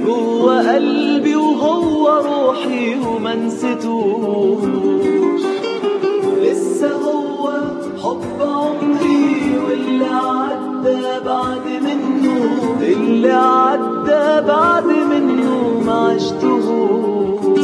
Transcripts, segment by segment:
جوا قلبي وهو روحي وما نسيتوش لسه هو حب عمري واللي عدى بعد منه اللي عدى بعد منه ما عشتهوش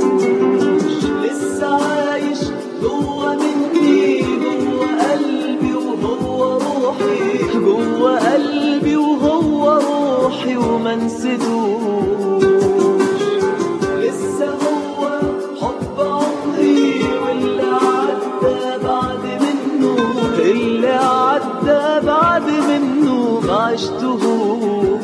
لسه عايش جوا مني جوا قلبي وهو روحي جوا قلبي وهو روحي وما نسيتوش لسه هو حب عمري واللي عدى بعد منه اللي عدى بعد منه ما عشتهوش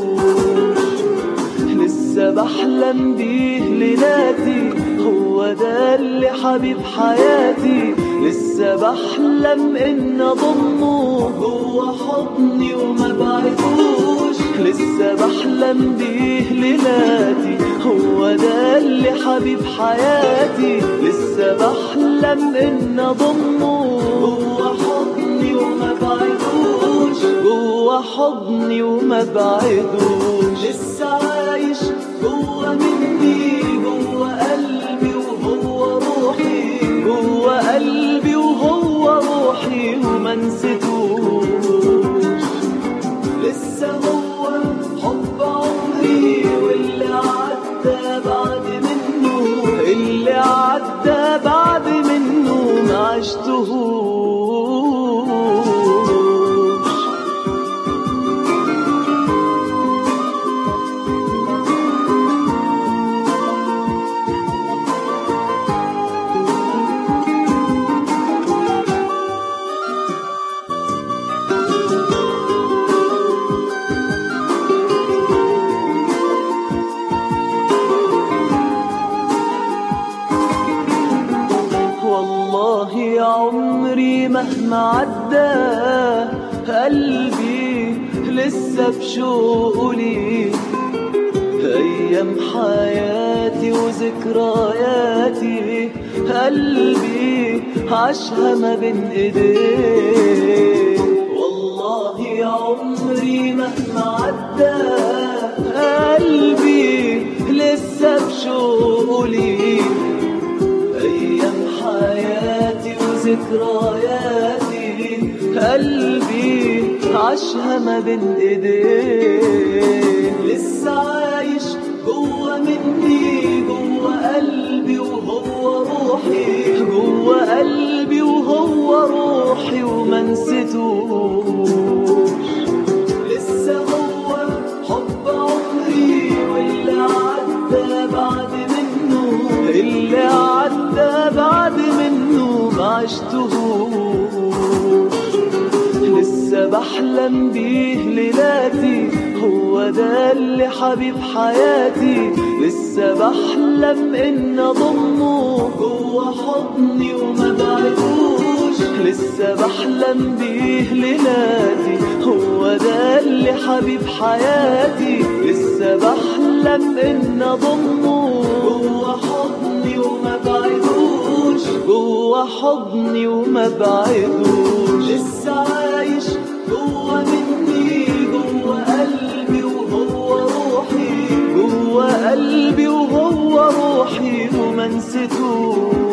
لسه بحلم بيه ليلاتي هو ده اللي حبيب حياتي لسه بحلم ان اضمه جوا حضني وما بعدوش لسه بحلم بيه ليلاتي هو ده اللي حبيب حياتي لسه بحلم ان اضمه جوا حضني وما بعدوش جوا حضني وما بعدوش لسه عايش جوا مني جوا قلبي وهو روحي جوا قلبي وهو روحي وما نسيتوش لسه هو حب عمري واللي عدى بعد منه اللي عدى بعد منه ما عشتهوش والله يا عمري مهما عدى قلبي لسه بشوقه ليك أيام حياتي وذكرياتي قلبي عاشها ما بين ايديك والله يا عمري مهما عدى قلبي لسه بشوقه ليك أيام حياتي وذكرياتي قلبي عاشها ما بين ايديك لسه عايش جوا مني جوا قلبي وهو روحي جوا قلبي وهو روحي وما نسيتوش لسه هو حب عمري واللي عدى بعد منه اللي عدى بعد منه ما عشتهوش لسه بحلم بيه ليلاتي هو ده اللي حبيب حياتي لسه بحلم ان اضمه جوا حضني وما بعدوش لسه بحلم بيه ليلاتي هو ده اللي حبيب حياتي لسه بحلم ان اضمه جوا حضني وما بعدوش جوا حضني وما بعدوش لسه عايش جوا مني جوا قلبي وهو روحي جوا قلبي وهو روحي وما نسيتوش